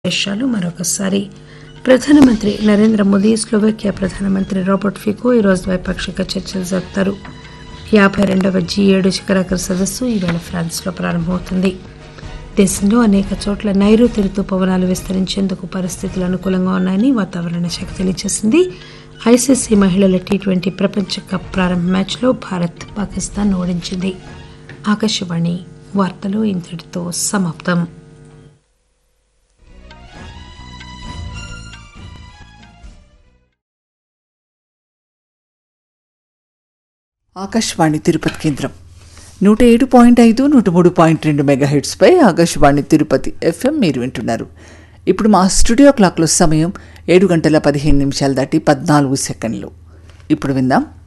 దేశాలు మరొకసారి ప్రధానమంత్రి నరేంద్ర మోదీ స్లోవేకియా ప్రధానమంత్రి రాబర్ట్ ఫికో ఈరోజు ద్వైపాక్షిక చర్చలు జరుపుతారు యాభై రెండవ జీ ఏడు శిఖరాగ్ర సదస్సు ఈవేళ ఫ్రాన్స్లో ప్రారంభమవుతుంది దేశంలో అనేక చోట్ల నైరుతి రుతుపవనాలు విస్తరించేందుకు పరిస్థితులు అనుకూలంగా ఉన్నాయని వాతావరణ శాఖ తెలియజేసింది ఐసీసీ మహిళల టీ ట్వంటీ ప్రపంచ కప్ ప్రారంభ మ్యాచ్లో భారత్ పాకిస్తాన్ ఓడించింది ఆకాశవాణి వార్తలు ఇంతటితో సమాప్తం ఆకాశవాణి తిరుపతి కేంద్రం నూట ఏడు పాయింట్ ఐదు నూట మూడు పాయింట్ రెండు మెగాహెడ్స్పై ఆకాశవాణి తిరుపతి ఎఫ్ఎం మీరు వింటున్నారు ఇప్పుడు మా స్టూడియో క్లాక్లో సమయం ఏడు గంటల పదిహేను నిమిషాలు దాటి పద్నాలుగు సెకండ్లు ఇప్పుడు విందాం